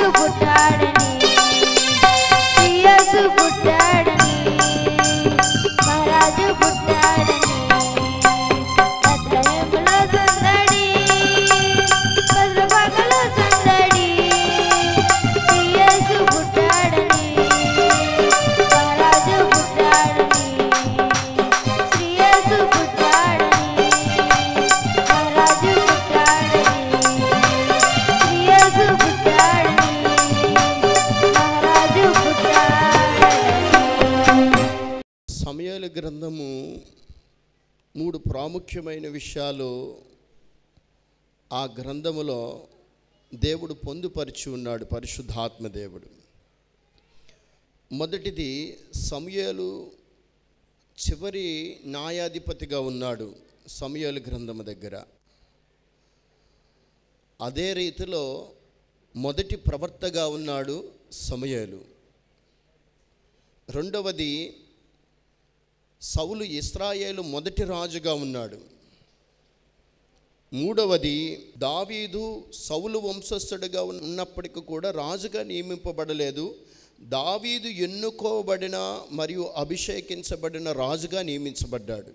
పుట్టాడని శ్రీయసు పుట్టాడని మహారాజు పుట్టాడని బెత్లెహేములో సందడి బెత్లెహేములో సందడి శ్రీయసు పుట్టాడని మహారాజు పుట్టాడని శ్రీయసు పుట్టాడని మహారాజు పుట్టాడని శ్రీయసు పుట్టాడని మహారాజు పుట్టాడని సమయాల గ్రంథము మూడు ప్రాముఖ్యమైన విషయాలు ఆ గ్రంథములో దేవుడు పొందుపరిచి ఉన్నాడు పరిశుద్ధాత్మ దేవుడు మొదటిది సమయాలు చివరి న్యాయాధిపతిగా ఉన్నాడు సమయాలు గ్రంథము దగ్గర అదే రీతిలో మొదటి ప్రవర్తగా ఉన్నాడు సమయాలు రెండవది సౌలు ఇస్రాయేలు మొదటి రాజుగా ఉన్నాడు మూడవది దావీదు సౌలు వంశస్థుడిగా ఉన్నప్పటికీ కూడా రాజుగా నియమింపబడలేదు దావీదు ఎన్నుకోబడిన మరియు అభిషేకించబడిన రాజుగా నియమించబడ్డాడు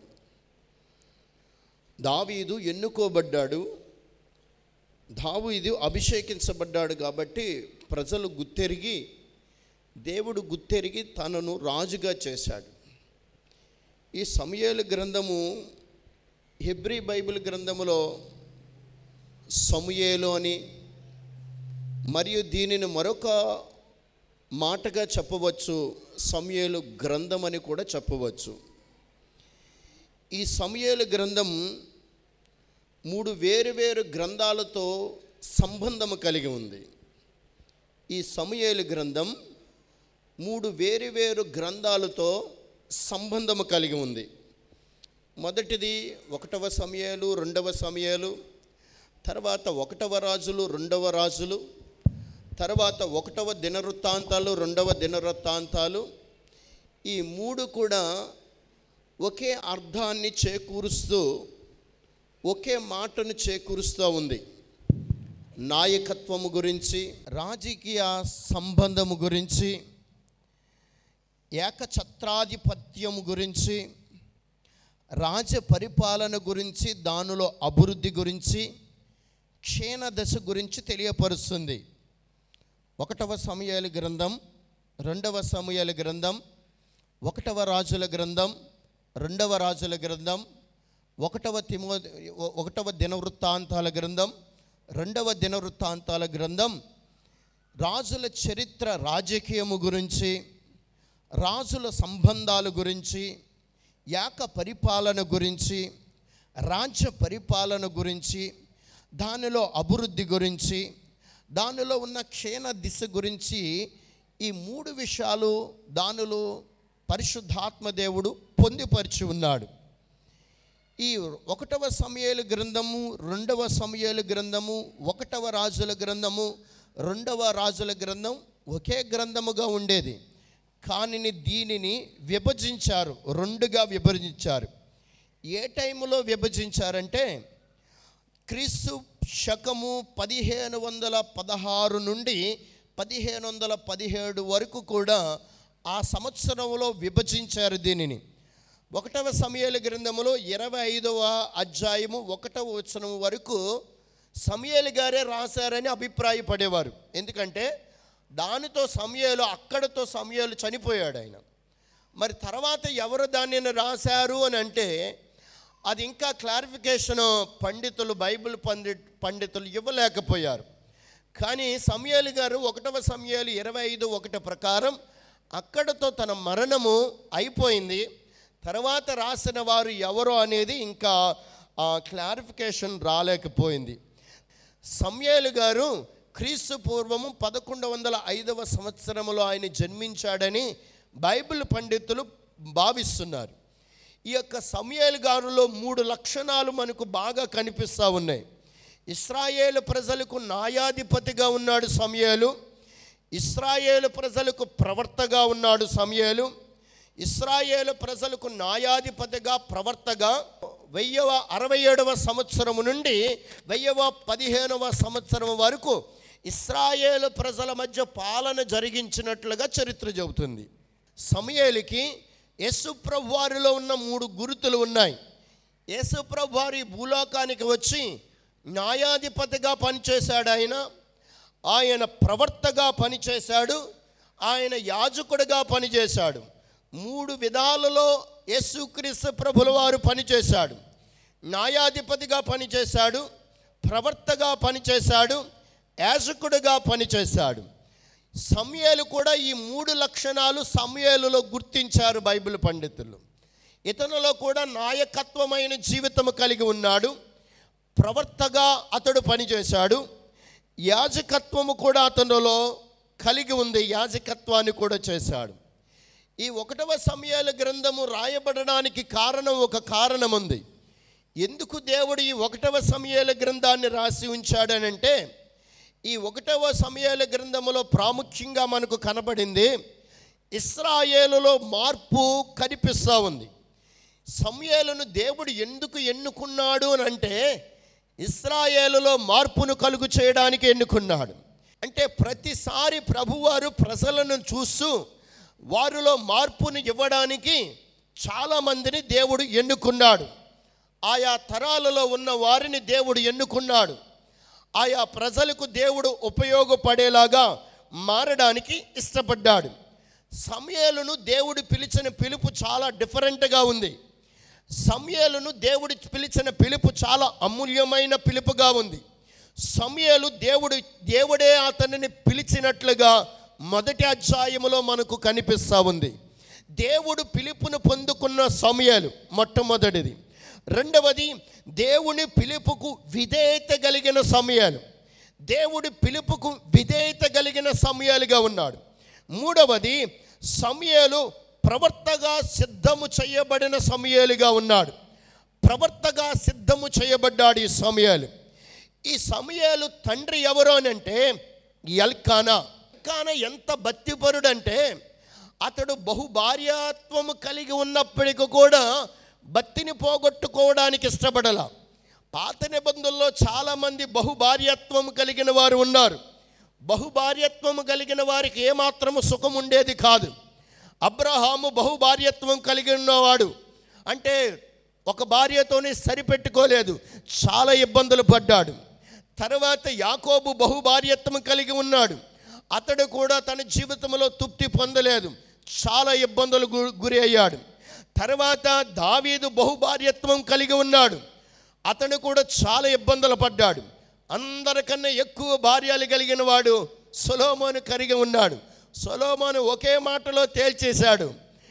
దావీదు ఎన్నుకోబడ్డాడు దావీదు అభిషేకించబడ్డాడు కాబట్టి ప్రజలు గుత్తెరిగి దేవుడు గుత్తెరిగి తనను రాజుగా చేశాడు ఈ సమయాల గ్రంథము హెబ్రీ బైబిల్ గ్రంథములో సమయేలు అని మరియు దీనిని మరొక మాటగా చెప్పవచ్చు సమయేలు గ్రంథం అని కూడా చెప్పవచ్చు ఈ సమయేలు గ్రంథం మూడు వేరువేరు గ్రంథాలతో సంబంధము కలిగి ఉంది ఈ సమయేలు గ్రంథం మూడు వేరువేరు గ్రంథాలతో సంబంధము కలిగి ఉంది మొదటిది ఒకటవ సమయాలు రెండవ సమయాలు తర్వాత ఒకటవ రాజులు రెండవ రాజులు తర్వాత ఒకటవ దినవృత్తాంతాలు రెండవ దినవృత్తాంతాలు ఈ మూడు కూడా ఒకే అర్థాన్ని చేకూరుస్తూ ఒకే మాటను చేకూరుస్తూ ఉంది నాయకత్వము గురించి రాజకీయ సంబంధము గురించి ఏకఛత్రాధిపత్యము గురించి రాజ పరిపాలన గురించి దానిలో అభివృద్ధి గురించి క్షీణ దశ గురించి తెలియపరుస్తుంది ఒకటవ సమయాల గ్రంథం రెండవ సమయాల గ్రంథం ఒకటవ రాజుల గ్రంథం రెండవ రాజుల గ్రంథం ఒకటవ తిమో ఒకటవ దినవృత్తాంతాల గ్రంథం రెండవ దినవృత్తాంతాల గ్రంథం రాజుల చరిత్ర రాజకీయము గురించి రాజుల సంబంధాల గురించి యాక పరిపాలన గురించి రాజ్య పరిపాలన గురించి దానిలో అభివృద్ధి గురించి దానిలో ఉన్న క్షీణ దిశ గురించి ఈ మూడు విషయాలు దానిలో పరిశుద్ధాత్మ దేవుడు పొందుపరిచి ఉన్నాడు ఈ ఒకటవ సమయాల గ్రంథము రెండవ సమయాల గ్రంథము ఒకటవ రాజుల గ్రంథము రెండవ రాజుల గ్రంథం ఒకే గ్రంథముగా ఉండేది కానీ దీనిని విభజించారు రెండుగా విభజించారు ఏ టైంలో విభజించారంటే క్రీస్తు శకము పదిహేను వందల పదహారు నుండి పదిహేను వందల పదిహేడు వరకు కూడా ఆ సంవత్సరంలో విభజించారు దీనిని ఒకటవ సమయాల గ్రంథములో ఇరవై ఐదవ అధ్యాయము ఒకటవ వచనం వరకు సమయాలు గారే రాశారని అభిప్రాయపడేవారు ఎందుకంటే దానితో సమయాలు అక్కడతో సమయాలు చనిపోయాడు ఆయన మరి తర్వాత ఎవరు దానిని రాశారు అని అంటే అది ఇంకా క్లారిఫికేషన్ పండితులు బైబిల్ పండిట్ పండితులు ఇవ్వలేకపోయారు కానీ సమయాలు గారు ఒకటవ సమయాలు ఇరవై ఐదు ఒకటి ప్రకారం అక్కడతో తన మరణము అయిపోయింది తర్వాత రాసిన వారు ఎవరో అనేది ఇంకా ఆ క్లారిఫికేషన్ రాలేకపోయింది సమయాలు గారు క్రీస్తు పూర్వము పదకొండు వందల ఐదవ సంవత్సరంలో ఆయన జన్మించాడని బైబిల్ పండితులు భావిస్తున్నారు ఈ యొక్క సమయాలు గారులో మూడు లక్షణాలు మనకు బాగా కనిపిస్తూ ఉన్నాయి ఇస్రాయేలు ప్రజలకు న్యాయాధిపతిగా ఉన్నాడు సమయాలు ఇస్రాయేలు ప్రజలకు ప్రవర్తగా ఉన్నాడు సమయాలు ఇస్రాయేలు ప్రజలకు న్యాయాధిపతిగా ప్రవర్తగా వెయ్యవ అరవై ఏడవ సంవత్సరము నుండి వెయ్యవ పదిహేనవ సంవత్సరం వరకు ఇస్రాయేలు ప్రజల మధ్య పాలన జరిగించినట్లుగా చరిత్ర చెబుతుంది సమయేలికి యేసుప్రభు వారిలో ఉన్న మూడు గురుతులు ఉన్నాయి యేసుప్రభు వారి భూలోకానికి వచ్చి న్యాయాధిపతిగా పనిచేశాడు ఆయన ఆయన ప్రవర్తగా పనిచేశాడు ఆయన యాజకుడిగా పనిచేశాడు మూడు విధాలలో యేసుక్రీస్తు ప్రభుల వారు పనిచేశాడు న్యాయాధిపతిగా పనిచేశాడు ప్రవర్తగా పనిచేశాడు యాజకుడిగా పనిచేశాడు సమయాలు కూడా ఈ మూడు లక్షణాలు సమయాలలో గుర్తించారు బైబిల్ పండితులు ఇతనిలో కూడా నాయకత్వమైన జీవితం కలిగి ఉన్నాడు ప్రవర్తగా అతడు పనిచేశాడు యాజకత్వము కూడా అతనిలో కలిగి ఉంది యాజకత్వాన్ని కూడా చేశాడు ఈ ఒకటవ సమయాల గ్రంథము రాయబడడానికి కారణం ఒక కారణం ఉంది ఎందుకు దేవుడు ఈ ఒకటవ సమయాల గ్రంథాన్ని రాసి ఉంచాడనంటే ఈ ఒకటవ సమయాల గ్రంథములో ప్రాముఖ్యంగా మనకు కనబడింది ఇస్రాయేలులో మార్పు కనిపిస్తూ ఉంది సమయాలను దేవుడు ఎందుకు ఎన్నుకున్నాడు అని అంటే ఇస్రాయేలులో మార్పును కలుగు చేయడానికి ఎన్నుకున్నాడు అంటే ప్రతిసారి ప్రభువారు ప్రజలను చూస్తూ వారిలో మార్పును ఇవ్వడానికి చాలామందిని దేవుడు ఎన్నుకున్నాడు ఆయా తరాలలో ఉన్న వారిని దేవుడు ఎన్నుకున్నాడు ఆయా ప్రజలకు దేవుడు ఉపయోగపడేలాగా మారడానికి ఇష్టపడ్డాడు సమయాలను దేవుడు పిలిచిన పిలుపు చాలా డిఫరెంట్గా ఉంది సమయాలను దేవుడు పిలిచిన పిలుపు చాలా అమూల్యమైన పిలుపుగా ఉంది సమయాలు దేవుడు దేవుడే అతనిని పిలిచినట్లుగా మొదటి అధ్యాయములో మనకు కనిపిస్తూ ఉంది దేవుడు పిలుపును పొందుకున్న సమయాలు మొట్టమొదటిది రెండవది దేవుని పిలుపుకు విధేయత కలిగిన సమయాలు దేవుడి పిలుపుకు విధేయత కలిగిన సమయాలుగా ఉన్నాడు మూడవది సమయాలు ప్రవర్తగా సిద్ధము చేయబడిన సమయాలుగా ఉన్నాడు ప్రవర్తగా సిద్ధము చేయబడ్డాడు ఈ సమయాలు ఈ సమయాలు తండ్రి ఎవరు అని అంటే ఎల్కానా ఎల్కానా ఎంత భక్తిపరుడంటే అతడు బహుభార్యాత్వము కలిగి ఉన్నప్పటికీ కూడా భక్తిని పోగొట్టుకోవడానికి ఇష్టపడల పాత నిబంధనల్లో చాలామంది బహుభార్యత్వం కలిగిన వారు ఉన్నారు బహుభార్యత్వము కలిగిన వారికి ఏమాత్రము సుఖం ఉండేది కాదు అబ్రహాము బహుభార్యత్వం కలిగి ఉన్నవాడు అంటే ఒక భార్యతోనే సరిపెట్టుకోలేదు చాలా ఇబ్బందులు పడ్డాడు తర్వాత యాకోబు బహుభార్యత్వం కలిగి ఉన్నాడు అతడు కూడా తన జీవితంలో తృప్తి పొందలేదు చాలా ఇబ్బందులు గు- గురి అయ్యాడు తర్వాత దావీదు బహుభార్యత్వం కలిగి ఉన్నాడు అతను కూడా చాలా ఇబ్బందులు పడ్డాడు అందరికన్నా ఎక్కువ భార్యలు కలిగిన వాడు సొలోమోను కలిగి ఉన్నాడు సొలోమోను ఒకే మాటలో తేల్చేశాడు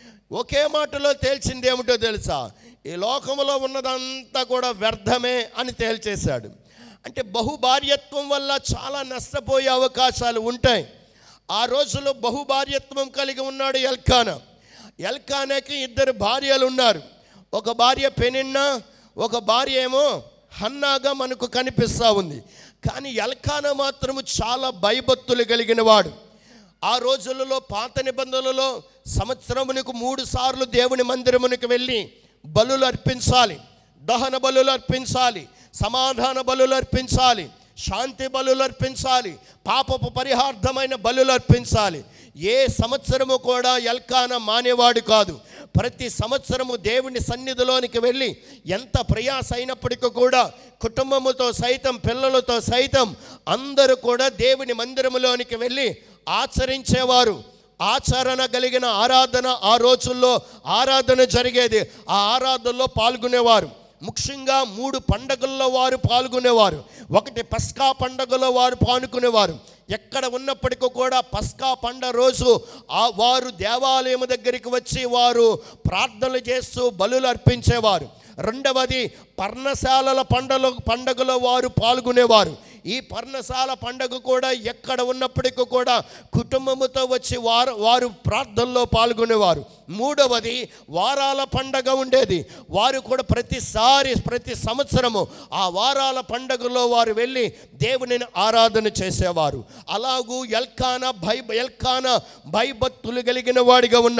ఒకే మాటలో తేల్చింది ఏమిటో తెలుసా ఈ లోకంలో ఉన్నదంతా కూడా వ్యర్థమే అని తేల్చేశాడు అంటే బహుభార్యత్వం వల్ల చాలా నష్టపోయే అవకాశాలు ఉంటాయి ఆ రోజుల్లో బహుభార్యత్వం కలిగి ఉన్నాడు ఎల్కానా ఎల్కానాకి ఇద్దరు భార్యలు ఉన్నారు ఒక భార్య పెనిన్నా ఒక భార్య ఏమో హన్నాగా మనకు కనిపిస్తూ ఉంది కానీ ఎల్కానా మాత్రము చాలా భయభక్తులు కలిగిన వాడు ఆ రోజులలో పాత నిబంధనలలో సంవత్సరమునకు మూడు సార్లు దేవుని మందిరమునకు వెళ్ళి బలులు అర్పించాలి దహన బలులు అర్పించాలి సమాధాన బలులు అర్పించాలి శాంతి బలులు అర్పించాలి పాపపు పరిహార్థమైన బలులు అర్పించాలి ఏ సంవత్సరము కూడా ఎల్కాన మానేవాడు కాదు ప్రతి సంవత్సరము దేవుని సన్నిధిలోనికి వెళ్ళి ఎంత ప్రయాస అయినప్పటికీ కూడా కుటుంబముతో సైతం పిల్లలతో సైతం అందరూ కూడా దేవుని మందిరములోనికి వెళ్ళి ఆచరించేవారు ఆచరణ కలిగిన ఆరాధన ఆ రోజుల్లో ఆరాధన జరిగేది ఆ ఆరాధనలో పాల్గొనేవారు ముఖ్యంగా మూడు పండగల్లో వారు పాల్గొనేవారు ఒకటి పస్కా పండగలో వారు పాల్గొనేవారు ఎక్కడ ఉన్నప్పటికీ కూడా పస్కా పండగ రోజు ఆ వారు దేవాలయం దగ్గరికి వచ్చి వారు ప్రార్థనలు చేస్తూ బలులు అర్పించేవారు రెండవది పర్ణశాలల పండగ పండగలో వారు పాల్గొనేవారు ఈ పర్ణశాల పండగ కూడా ఎక్కడ ఉన్నప్పటికీ కూడా కుటుంబముతో వచ్చి వారు వారు ప్రార్థనలో పాల్గొనేవారు మూడవది వారాల పండగ ఉండేది వారు కూడా ప్రతిసారి ప్రతి సంవత్సరము ఆ వారాల పండగలో వారు వెళ్ళి దేవునిని ఆరాధన చేసేవారు అలాగూ ఎల్కానా భయ ఎల్కానా భయభక్తులు కలిగిన వాడిగా ఉన్నాడు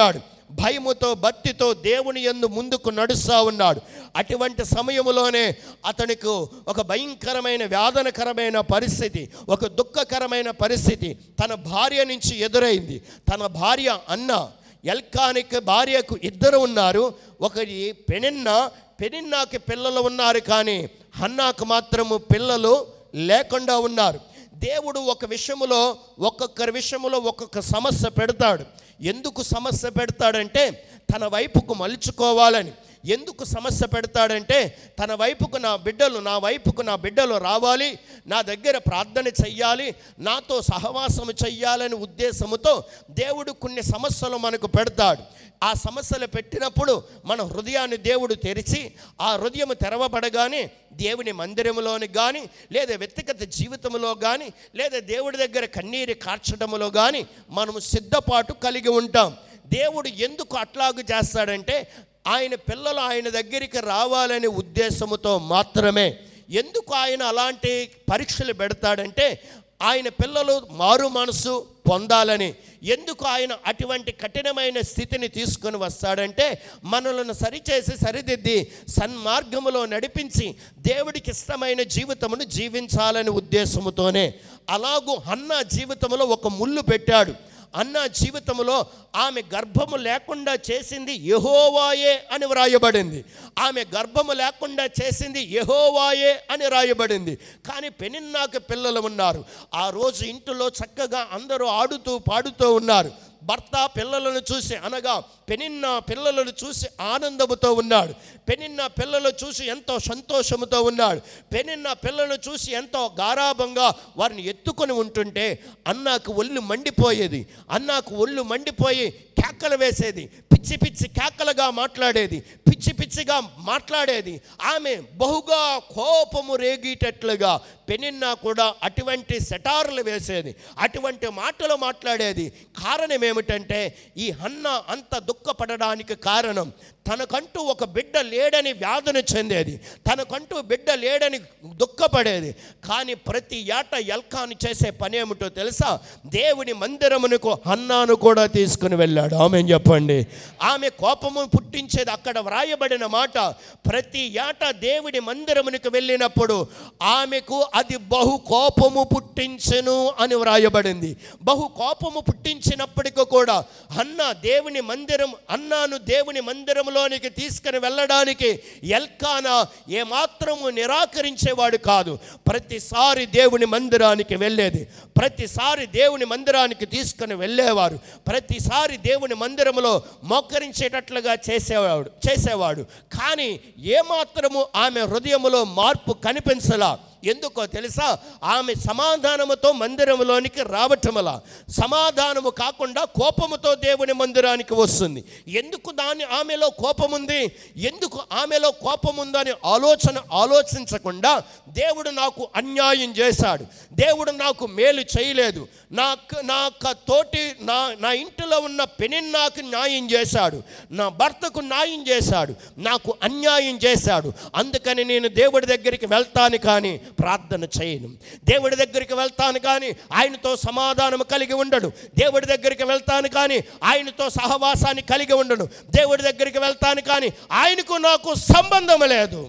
భయముతో భక్తితో దేవుని యందు ముందుకు నడుస్తూ ఉన్నాడు అటువంటి సమయంలోనే అతనికి ఒక భయంకరమైన వేదనకరమైన పరిస్థితి ఒక దుఃఖకరమైన పరిస్థితి తన భార్య నుంచి ఎదురైంది తన భార్య అన్న ఎల్కానికి భార్యకు ఇద్దరు ఉన్నారు ఒకరి పెనిన్న పెనిన్నాకి పిల్లలు ఉన్నారు కానీ హన్నాకు మాత్రము పిల్లలు లేకుండా ఉన్నారు దేవుడు ఒక విషయములో ఒక్కొక్కరి విషయములో ఒక్కొక్క సమస్య పెడతాడు ఎందుకు సమస్య పెడతాడంటే తన వైపుకు మలుచుకోవాలని ఎందుకు సమస్య పెడతాడంటే తన వైపుకు నా బిడ్డలు నా వైపుకు నా బిడ్డలు రావాలి నా దగ్గర ప్రార్థన చెయ్యాలి నాతో సహవాసము చెయ్యాలని ఉద్దేశముతో దేవుడు కొన్ని సమస్యలు మనకు పెడతాడు ఆ సమస్యలు పెట్టినప్పుడు మన హృదయాన్ని దేవుడు తెరిచి ఆ హృదయం తెరవబడగానే దేవుని మందిరములోని కానీ లేదా వ్యక్తిగత జీవితంలో కానీ లేదా దేవుడి దగ్గర కన్నీరు కార్చడములో కానీ మనము సిద్ధపాటు కలిగి ఉంటాం దేవుడు ఎందుకు అట్లాగు చేస్తాడంటే ఆయన పిల్లలు ఆయన దగ్గరికి రావాలనే ఉద్దేశముతో మాత్రమే ఎందుకు ఆయన అలాంటి పరీక్షలు పెడతాడంటే ఆయన పిల్లలు మారు మనసు పొందాలని ఎందుకు ఆయన అటువంటి కఠినమైన స్థితిని తీసుకొని వస్తాడంటే మనలను సరిచేసి సరిదిద్ది సన్మార్గములో నడిపించి దేవుడికి ఇష్టమైన జీవితమును జీవించాలని ఉద్దేశముతోనే అలాగూ అన్న జీవితంలో ఒక ముళ్ళు పెట్టాడు అన్న జీవితంలో ఆమె గర్భము లేకుండా చేసింది యహోవాయే అని వ్రాయబడింది ఆమె గర్భము లేకుండా చేసింది యహోవాయే అని రాయబడింది కానీ పెనిన్నాక పిల్లలు ఉన్నారు ఆ రోజు ఇంటిలో చక్కగా అందరూ ఆడుతూ పాడుతూ ఉన్నారు భర్త పిల్లలను చూసి అనగా పెనిన్న పిల్లలను చూసి ఆనందముతో ఉన్నాడు పెనిన్న పిల్లలు చూసి ఎంతో సంతోషముతో ఉన్నాడు పెనిన్న పిల్లలను చూసి ఎంతో గారాభంగా వారిని ఎత్తుకొని ఉంటుంటే అన్నాకు ఒళ్ళు మండిపోయేది అన్నాకు ఒళ్ళు మండిపోయి కేకలు వేసేది పిచ్చి పిచ్చి కేకలుగా మాట్లాడేది పిచ్చి పిచ్చిగా మాట్లాడేది ఆమె బహుగా కోపము రేగేటట్లుగా పెనిన్నా కూడా అటువంటి సెటార్లు వేసేది అటువంటి మాటలు మాట్లాడేది కారణం ఏమిటంటే ఈ హన్న అంత దుఃఖపడడానికి కారణం తనకంటూ ఒక బిడ్డ లేడని వ్యాధన చెందేది తనకంటూ బిడ్డ లేడని దుఃఖపడేది కానీ ప్రతి ఏట ఎల్కాను చేసే పని ఏమిటో తెలుసా దేవుని మందిరమునకు హన్నాను కూడా తీసుకుని వెళ్ళాడు ఆమె చెప్పండి ఆమె కోపము పుట్టించేది అక్కడ వ్రాయబడిన మాట ప్రతి ఏట దేవుని మందిరమునకు వెళ్ళినప్పుడు ఆమెకు అది బహు కోపము పుట్టించెను అని వ్రాయబడింది బహు కోపము పుట్టించినప్పటికీ కూడా అన్న దేవుని మందిరం అన్నాను దేవుని మందిరంలోనికి తీసుకుని వెళ్ళడానికి ఎల్కానా ఏమాత్రము నిరాకరించేవాడు కాదు ప్రతిసారి దేవుని మందిరానికి వెళ్ళేది ప్రతిసారి దేవుని మందిరానికి తీసుకుని వెళ్ళేవారు ప్రతిసారి దేవుని మందిరంలో మోకరించేటట్లుగా చేసేవాడు చేసేవాడు కానీ ఏమాత్రము ఆమె హృదయములో మార్పు కనిపించలా ఎందుకో తెలుసా ఆమె సమాధానముతో మందిరంలోనికి రావటమలా సమాధానము కాకుండా కోపముతో దేవుని మందిరానికి వస్తుంది ఎందుకు దాని ఆమెలో కోపం ఉంది ఎందుకు ఆమెలో కోపం ఉందని ఆలోచన ఆలోచించకుండా దేవుడు నాకు అన్యాయం చేశాడు దేవుడు నాకు మేలు చేయలేదు నాకు నా క- తోటి నా నా ఇంటిలో ఉన్న పెనిన్నాకు న్యాయం చేశాడు నా భర్తకు న్యాయం చేశాడు నాకు అన్యాయం చేశాడు అందుకని నేను దేవుడి దగ్గరికి వెళ్తాను కానీ ప్రార్థన చేయను దేవుడి దగ్గరికి వెళ్తాను కానీ ఆయనతో సమాధానం కలిగి ఉండడు దేవుడి దగ్గరికి వెళ్తాను కానీ ఆయనతో సహవాసాన్ని కలిగి ఉండడు దేవుడి దగ్గరికి వెళ్తాను కానీ ఆయనకు నాకు సంబంధం లేదు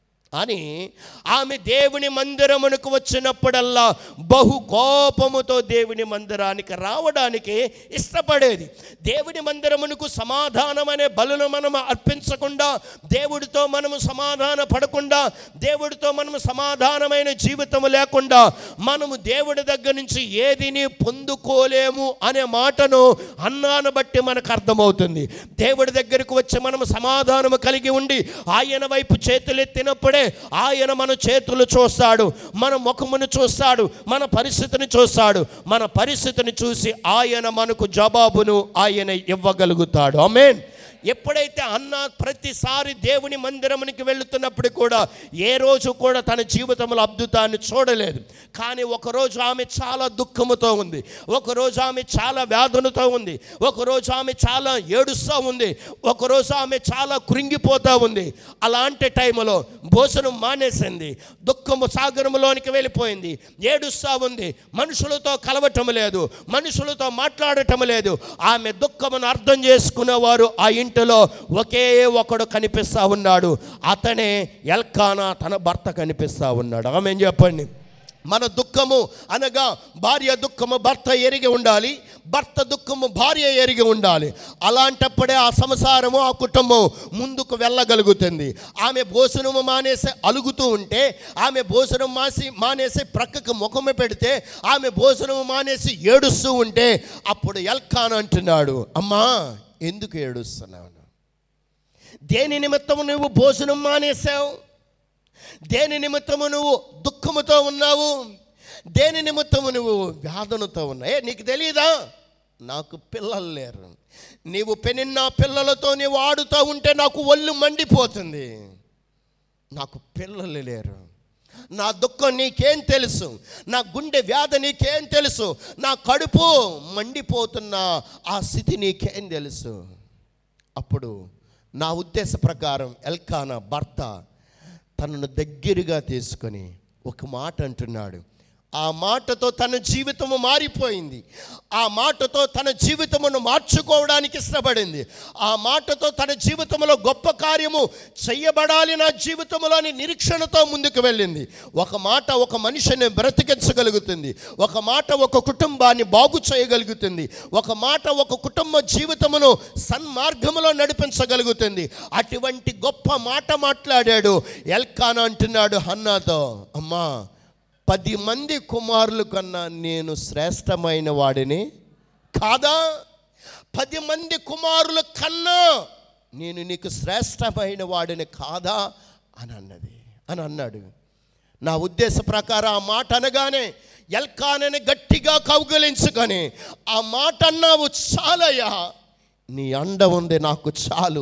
అని ఆమె దేవుని మందిరమునకు వచ్చినప్పుడల్లా బహు కోపముతో దేవుని మందిరానికి రావడానికి ఇష్టపడేది దేవుని మందిరమునకు సమాధానం అనే బలును మనం అర్పించకుండా దేవుడితో మనము సమాధాన పడకుండా దేవుడితో మనము సమాధానమైన జీవితము లేకుండా మనము దేవుడి దగ్గర నుంచి ఏదిని పొందుకోలేము అనే మాటను అన్నాను బట్టి మనకు అర్థమవుతుంది దేవుడి దగ్గరకు వచ్చి మనము సమాధానము కలిగి ఉండి ఆయన వైపు చేతులెత్తినప్పుడే ఆయన మన చేతులు చూస్తాడు మన ముఖమును చూస్తాడు మన పరిస్థితిని చూస్తాడు మన పరిస్థితిని చూసి ఆయన మనకు జవాబును ఆయన ఇవ్వగలుగుతాడు ఆమేన్ ఎప్పుడైతే అన్న ప్రతిసారి దేవుని మందిరమునికి వెళుతున్నప్పుడు కూడా ఏ రోజు కూడా తన జీవితంలో అద్భుతాన్ని చూడలేదు కానీ ఒకరోజు ఆమె చాలా దుఃఖముతో ఉంది ఒకరోజు ఆమె చాలా వేదనతో ఉంది ఒకరోజు ఆమె చాలా ఏడుస్తూ ఉంది ఒకరోజు ఆమె చాలా కృంగిపోతూ ఉంది అలాంటి టైంలో భోజనం మానేసింది దుఃఖము సాగరములోనికి వెళ్ళిపోయింది ఏడుస్తూ ఉంది మనుషులతో కలవటం లేదు మనుషులతో మాట్లాడటం లేదు ఆమె దుఃఖమును అర్థం చేసుకునేవారు ఆ ఇంటిలో ఒకే ఒకడు కనిపిస్తూ ఉన్నాడు అతనే ఎల్కానా తన భర్త కనిపిస్తూ ఉన్నాడు ఆమె చెప్పండి మన దుఃఖము అనగా భార్య దుఃఖము భర్త ఎరిగి ఉండాలి భర్త దుఃఖము భార్య ఎరిగి ఉండాలి అలాంటప్పుడే ఆ సంసారము ఆ కుటుంబం ముందుకు వెళ్ళగలుగుతుంది ఆమె భోజనము మానేసి అలుగుతూ ఉంటే ఆమె భోజనం మాసి మానేసి ప్రక్కకు ముఖము పెడితే ఆమె భోజనము మానేసి ఏడుస్తూ ఉంటే అప్పుడు ఎల్కాన్ అంటున్నాడు అమ్మా ఎందుకు ఏడుస్తున్నావు దేని నిమిత్తము నువ్వు భోజనం మానేశావు దేని నిమిత్తము నువ్వు దుఃఖముతో ఉన్నావు దేని నిమిత్తము నువ్వు వ్యాధనతో ఉన్నావు ఏ నీకు తెలియదా నాకు పిల్లలు లేరు నీవు పెనిన్న పిల్లలతో నీవు ఆడుతూ ఉంటే నాకు ఒళ్ళు మండిపోతుంది నాకు పిల్లలు లేరు నా దుఃఖం నీకేం తెలుసు నా గుండె వ్యాధి నీకేం తెలుసు నా కడుపు మండిపోతున్న ఆ స్థితి నీకేం తెలుసు అప్పుడు నా ఉద్దేశ ప్రకారం ఎల్కానా భర్త తనను దగ్గరగా తీసుకొని ఒక మాట అంటున్నాడు ఆ మాటతో తన జీవితము మారిపోయింది ఆ మాటతో తన జీవితమును మార్చుకోవడానికి ఇష్టపడింది ఆ మాటతో తన జీవితంలో గొప్ప కార్యము చెయ్యబడాలి నా జీవితంలోని నిరీక్షణతో ముందుకు వెళ్ళింది ఒక మాట ఒక మనిషిని బ్రతికించగలుగుతుంది ఒక మాట ఒక కుటుంబాన్ని బాగు చేయగలుగుతుంది ఒక మాట ఒక కుటుంబ జీవితమును సన్మార్గములో నడిపించగలుగుతుంది అటువంటి గొప్ప మాట మాట్లాడాడు ఎల్కానా అంటున్నాడు హన్నాతో అమ్మా పది మంది కుమారుల కన్నా నేను శ్రేష్టమైన వాడిని కాదా పది మంది కుమారుల కన్నా నేను నీకు శ్రేష్టమైన వాడిని కాదా అని అన్నది అని అన్నాడు నా ఉద్దేశ ప్రకారం ఆ మాట అనగానే ఎల్కానని గట్టిగా కౌగలించుకొని ఆ మాట అన్నావు చాలయ్యా నీ అండ ఉంది నాకు చాలు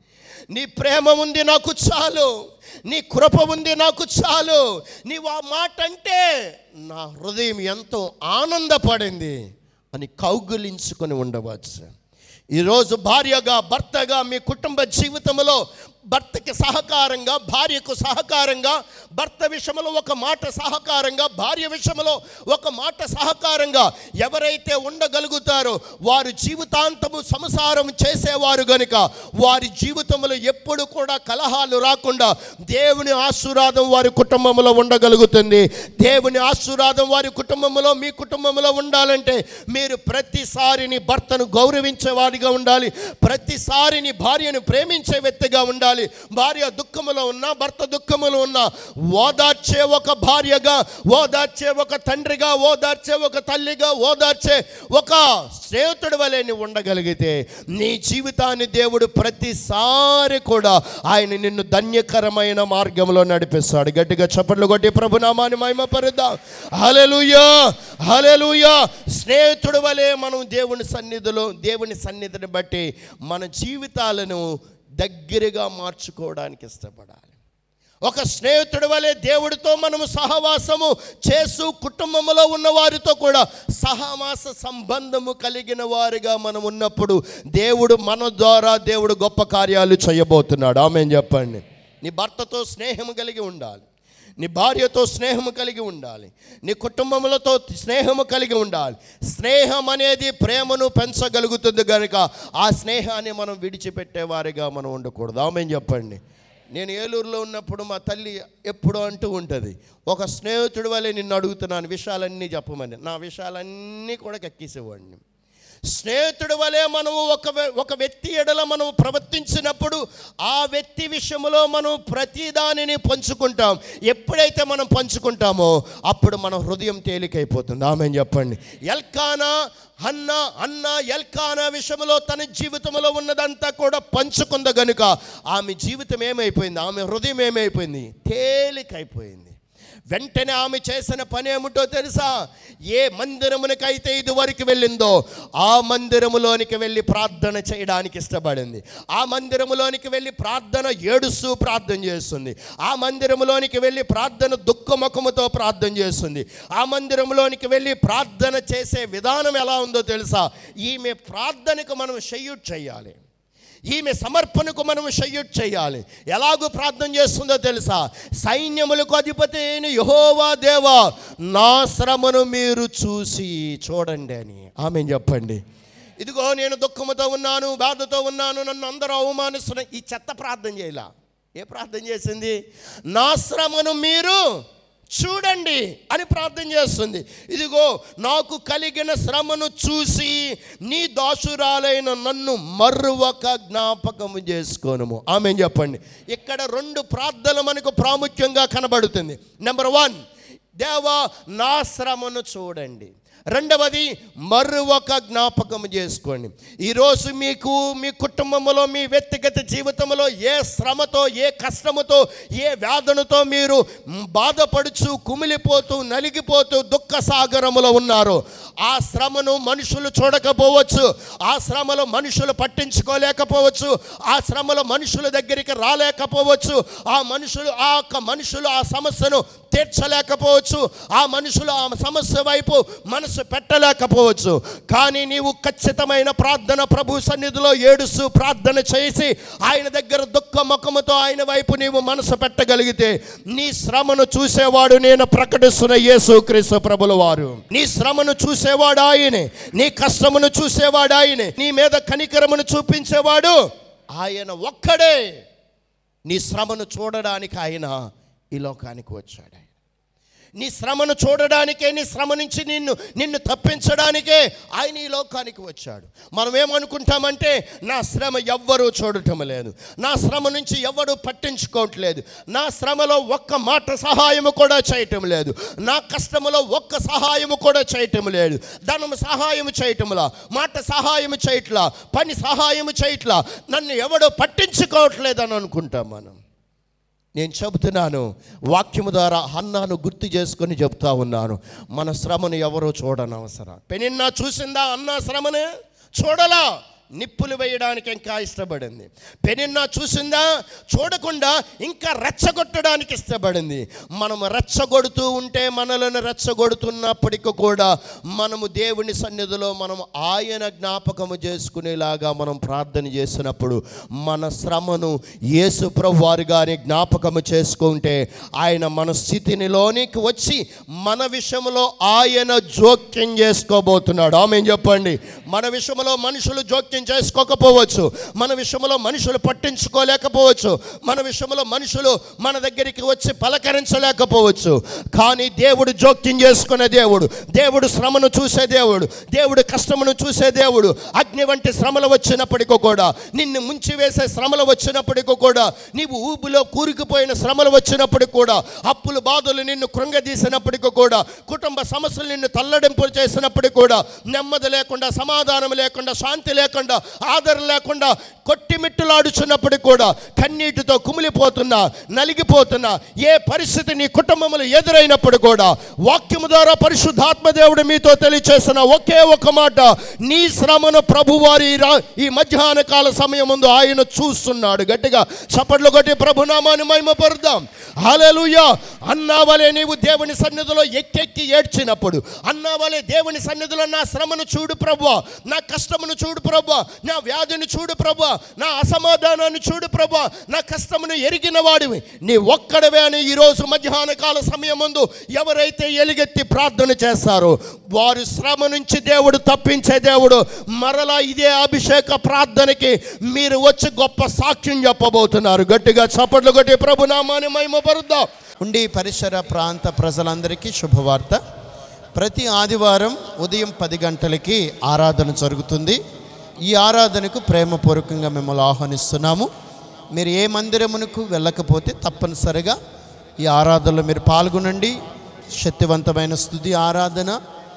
నీ ప్రేమ ఉంది నాకు చాలు నీ కృప ఉంది నాకు చాలు నీవు ఆ మాట అంటే నా హృదయం ఎంతో ఆనందపడింది అని కౌగులించుకొని ఉండవచ్చు ఈరోజు భార్యగా భర్తగా మీ కుటుంబ జీవితంలో భర్తకి సహకారంగా భార్యకు సహకారంగా భర్త విషయంలో ఒక మాట సహకారంగా భార్య విషయంలో ఒక మాట సహకారంగా ఎవరైతే ఉండగలుగుతారో వారు జీవితాంతము సంసారం చేసేవారు గనుక వారి జీవితంలో ఎప్పుడు కూడా కలహాలు రాకుండా దేవుని ఆశీర్వాదం వారి కుటుంబంలో ఉండగలుగుతుంది దేవుని ఆశీర్వాదం వారి కుటుంబంలో మీ కుటుంబంలో ఉండాలంటే మీరు ప్రతిసారి నీ భర్తను గౌరవించేవాడిగా ఉండాలి ప్రతిసారి నీ భార్యను ప్రేమించే వ్యక్తిగా ఉండాలి భార్య దుఃఖములో ఉన్నా భర్త దుఃఖములో ఉన్నా ఓదార్చే ఒక భార్యగా ఓదార్చే ఒక తండ్రిగా ఓదార్చే ఒక తల్లిగా ఓదార్చే ఒక స్నేహితుడి వలె నువ్వు ఉండగలిగితే నీ జీవితాన్ని దేవుడు ప్రతిసారి కూడా ఆయన నిన్ను ధన్యకరమైన మార్గంలో నడిపిస్తాడు గట్టిగా చప్పట్లు కొట్టి ప్రభునామాన్ని మహిమపరుద్దాం హలెలుయా హలెలుయా స్నేహితుడి వలె మనం దేవుని సన్నిధిలో దేవుని సన్నిధిని బట్టి మన జీవితాలను దగ్గరగా మార్చుకోవడానికి ఇష్టపడాలి ఒక స్నేహితుడి వలె దేవుడితో మనము సహవాసము చేస్తూ కుటుంబంలో ఉన్న వారితో కూడా సహవాస సంబంధము కలిగిన వారిగా మనం ఉన్నప్పుడు దేవుడు మన ద్వారా దేవుడు గొప్ప కార్యాలు చేయబోతున్నాడు ఆమె చెప్పండి నీ భర్తతో స్నేహం కలిగి ఉండాలి నీ భార్యతో స్నేహము కలిగి ఉండాలి నీ కుటుంబములతో స్నేహము కలిగి ఉండాలి స్నేహం అనేది ప్రేమను పెంచగలుగుతుంది కనుక ఆ స్నేహాన్ని మనం విడిచిపెట్టేవారిగా మనం ఉండకూడదు ఆమె చెప్పండి నేను ఏలూరులో ఉన్నప్పుడు మా తల్లి ఎప్పుడు అంటూ ఉంటుంది ఒక స్నేహితుడి వల్లే నిన్ను అడుగుతున్నాను విషయాలన్నీ చెప్పమని నా విషయాలన్నీ కూడా కక్కేసేవాడిని స్నేహితుడి వలె మనము ఒక వ్య- ఒక వ్యక్తి ఎడల మనం ప్రవర్తించినప్పుడు ఆ వ్యక్తి విషయంలో మనం ప్రతి దానిని పంచుకుంటాం ఎప్పుడైతే మనం పంచుకుంటామో అప్పుడు మన హృదయం తేలికైపోతుంది ఆమె చెప్పండి ఎల్కానా అన్న అన్న ఎల్కానా విషయంలో తన జీవితంలో ఉన్నదంతా కూడా పంచుకుంద గనుక ఆమె జీవితం ఏమైపోయింది ఆమె హృదయం ఏమైపోయింది తేలికైపోయింది వెంటనే ఆమె చేసిన పని ఏమిటో తెలుసా ఏ మందిరమునకైతే ఇదివరకు వెళ్ళిందో ఆ మందిరములోనికి వెళ్ళి ప్రార్థన చేయడానికి ఇష్టపడింది ఆ మందిరములోనికి వెళ్ళి ప్రార్థన ఏడుస్తూ ప్రార్థన చేస్తుంది ఆ మందిరములోనికి వెళ్ళి ప్రార్థన దుఃఖముఖముతో ప్రార్థన చేస్తుంది ఆ మందిరంలోనికి వెళ్ళి ప్రార్థన చేసే విధానం ఎలా ఉందో తెలుసా ఈమె ప్రార్థనకు మనం షెయ్యూట్ చేయాలి ఈమె సమర్పణకు మనం షయ్యుట్ చేయాలి ఎలాగూ ప్రార్థన చేస్తుందో తెలుసా సైన్యములకు అధిపతి అయిన యహోవా దేవా నా శ్రమను మీరు చూసి చూడండి అని ఆమె చెప్పండి ఇదిగో నేను దుఃఖముతో ఉన్నాను బాధతో ఉన్నాను నన్ను అందరూ అవమానిస్తున్న ఈ చెత్త ప్రార్థన చేయలా ఏ ప్రార్థన చేసింది నా శ్రమను మీరు చూడండి అని ప్రార్థన చేస్తుంది ఇదిగో నాకు కలిగిన శ్రమను చూసి నీ దాసురాలైన నన్ను మర్రువక జ్ఞాపకము చేసుకోనము ఆమె చెప్పండి ఇక్కడ రెండు ప్రార్థనలు మనకు ప్రాముఖ్యంగా కనబడుతుంది నెంబర్ వన్ దేవా నా శ్రమను చూడండి రెండవది మరొక జ్ఞాపకం చేసుకోండి ఈరోజు మీకు మీ కుటుంబంలో మీ వ్యక్తిగత జీవితంలో ఏ శ్రమతో ఏ కష్టముతో ఏ వేదనతో మీరు బాధపడుచు కుమిలిపోతూ నలిగిపోతూ దుఃఖ సాగరములో ఉన్నారు ఆ శ్రమను మనుషులు చూడకపోవచ్చు ఆ శ్రమలో మనుషులు పట్టించుకోలేకపోవచ్చు ఆ శ్రమలో మనుషుల దగ్గరికి రాలేకపోవచ్చు ఆ మనుషులు ఆ యొక్క మనుషులు ఆ సమస్యను తీర్చలేకపోవచ్చు ఆ మనుషులు ఆ సమస్య వైపు మనసు పెట్టలేకపోవచ్చు కానీ నీవు ఖచ్చితమైన ప్రార్థన ప్రభు సన్నిధిలో ఏడుస్తూ ప్రార్థన చేసి ఆయన దగ్గర దుఃఖ ముఖముతో ఆయన వైపు నీవు మనసు పెట్టగలిగితే నీ శ్రమను చూసేవాడు నేను ప్రకటిస్తున్న యేసు క్రీస్తు ప్రభుల వారు నీ శ్రమను చూసేవాడు ఆయనే నీ కష్టమును చూసేవాడు ఆయనే నీ మీద కనికరమును చూపించేవాడు ఆయన ఒక్కడే నీ శ్రమను చూడడానికి ఆయన ఈ లోకానికి వచ్చాడు ఆయన నీ శ్రమను చూడడానికే నీ శ్రమ నుంచి నిన్ను నిన్ను తప్పించడానికే ఆయన ఈ లోకానికి వచ్చాడు మనం ఏమనుకుంటామంటే నా శ్రమ ఎవ్వరూ చూడటం లేదు నా శ్రమ నుంచి ఎవరు పట్టించుకోవట్లేదు నా శ్రమలో ఒక్క మాట సహాయము కూడా చేయటం లేదు నా కష్టములో ఒక్క సహాయము కూడా చేయటం లేదు ధనము సహాయము చేయటంలా మాట సహాయము చేయట్లా పని సహాయము చేయట్లా నన్ను ఎవడో పట్టించుకోవట్లేదు అని అనుకుంటాం మనం నేను చెబుతున్నాను వాక్యము ద్వారా అన్నాను గుర్తు చేసుకొని చెప్తా ఉన్నాను మన శ్రమను ఎవరో చూడనవసరం పెనిన్నా చూసిందా అన్న శ్రమను చూడలా నిప్పులు వేయడానికి ఇంకా ఇష్టపడింది పెనిన్నా చూసిందా చూడకుండా ఇంకా రెచ్చగొట్టడానికి ఇష్టపడింది మనం రెచ్చగొడుతూ ఉంటే మనలను రెచ్చగొడుతున్నప్పటికీ కూడా మనము దేవుని సన్నిధిలో మనం ఆయన జ్ఞాపకము చేసుకునేలాగా మనం ప్రార్థన చేసినప్పుడు మన శ్రమను యేసు ప్రభు వారిగానే జ్ఞాపకము చేసుకుంటే ఆయన మన స్థితినిలోనికి వచ్చి మన విషయంలో ఆయన జోక్యం చేసుకోబోతున్నాడు ఆమె చెప్పండి మన విషయంలో మనుషులు జోక్యం చేసుకోకపోవచ్చు మన విషయంలో మనుషులు పట్టించుకోలేకపోవచ్చు మన విషయంలో మనుషులు మన దగ్గరికి వచ్చి పలకరించలేకపోవచ్చు కానీ దేవుడు జోక్యం చేసుకునే దేవుడు దేవుడు శ్రమను చూసే దేవుడు దేవుడు కష్టమును చూసే దేవుడు అగ్ని వంటి శ్రమలు వచ్చినప్పటికీ కూడా నిన్ను ముంచివేసే శ్రమలు వచ్చినప్పటికీ కూడా నీవు ఊబిలో కూరుకుపోయిన శ్రమలు వచ్చినప్పటికీ కూడా అప్పులు బాధలు నిన్ను కృంగదీసినప్పటికీ కూడా కుటుంబ సమస్యలు నిన్ను తల్లడింపులు చేసినప్పటికీ కూడా నెమ్మది లేకుండా సమాధానం లేకుండా శాంతి లేకుండా ఆదరణ లేకుండా కొట్టిమిట్టులాడుచున్నప్పటికీ కూడా కన్నీటితో కుమిలిపోతున్నా నలిగిపోతున్నా ఏ పరిస్థితి నీ కుటుంబంలో ఎదురైనప్పుడు కూడా వాక్యము ద్వారా పరిశుద్ధాత్మ దేవుడు మీతో తెలియచేసిన ఒకే ఒక మాట నీ శ్రమను ప్రభువారి ఈ రా- ఈ మధ్యాహ్న కాల సమయం ముందు ఆయన చూస్తున్నాడు గట్టిగా చప్పట్లు కొట్టి ప్రభునామాన్ని మహిమపరుద్దాం హల్లెలూయా అన్నావలే నీవు దేవుని సన్నిధిలో ఎక్కెక్కి ఏడ్చినప్పుడు అన్నావలే దేవుని సన్నిధిలో నా శ్రమను చూడు ప్రభు నా కష్టమును చూడు ప్రభు నా వ్యాధిని చూడు ప్రభు నా అసమాధానాన్ని చూడు ప్రభు నా కష్టమును ఎరిగిన వాడివి నీ ఒక్కడవే అని ఈరోజు మధ్యాహ్న కాల సమయం ముందు ఎవరైతే ఎలుగెత్తి ప్రార్థన చేస్తారో వారి శ్రమ నుంచి దేవుడు తప్పించే దేవుడు మరలా ఇదే అభిషేక ప్రార్థనకి మీరు వచ్చి గొప్ప సాక్ష్యం చెప్పబోతున్నారు గట్టిగా చప్పట్లు కొట్టి ప్రభునామాన్ని మహిమపరుద్దాం ఉండి పరిసర ప్రాంత ప్రజలందరికీ శుభవార్త ప్రతి ఆదివారం ఉదయం పది గంటలకి ఆరాధన జరుగుతుంది ఈ ఆరాధనకు ప్రేమపూర్వకంగా మిమ్మల్ని ఆహ్వానిస్తున్నాము మీరు ఏ మందిరమునకు వెళ్ళకపోతే తప్పనిసరిగా ఈ ఆరాధనలో మీరు పాల్గొనండి శక్తివంతమైన స్థుతి ఆరాధన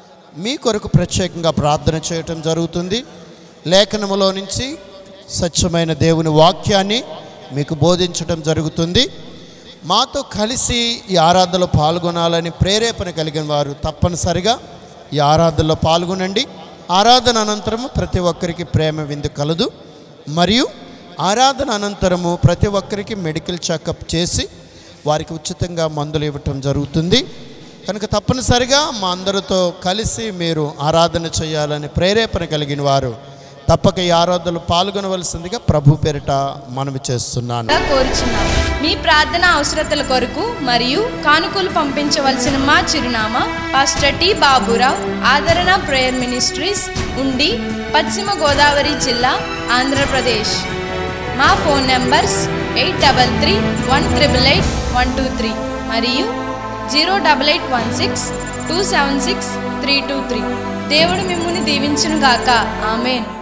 మీ కొరకు ప్రత్యేకంగా ప్రార్థన చేయటం జరుగుతుంది లేఖనములో నుంచి సత్యమైన దేవుని వాక్యాన్ని మీకు బోధించటం జరుగుతుంది మాతో కలిసి ఈ ఆరాధనలో పాల్గొనాలని ప్రేరేపణ కలిగిన వారు తప్పనిసరిగా ఈ ఆరాధనలో పాల్గొనండి ఆరాధన అనంతరము ప్రతి ఒక్కరికి ప్రేమ విందు కలదు మరియు ఆరాధన అనంతరము ప్రతి ఒక్కరికి మెడికల్ చెకప్ చేసి వారికి ఉచితంగా మందులు ఇవ్వటం జరుగుతుంది కనుక తప్పనిసరిగా మా అందరితో కలిసి మీరు ఆరాధన చేయాలని ప్రేరేపణ కలిగిన వారు తప్పక ఈ ఆరాధనలో పాల్గొనవలసిందిగా ప్రభు పేరిట మనవి చేస్తున్నాను గా కోరుచున్నాం మీ ప్రార్థన అవసరతల కొరకు మరియు కానుకలు పంపించవలసిన మా చిరునామా పాస్టర్ టి బాబురావు ఆదరణ ప్రేయర్ మినిస్ట్రీస్ ఉండి పశ్చిమ గోదావరి జిల్లా ఆంధ్రప్రదేశ్ మా phone numbers eight double three one triple eight one two three మరియు zero double eight one six two seven six three two three దేవుడు మిమ్మల్ని దీవించును గాక ఆమెన్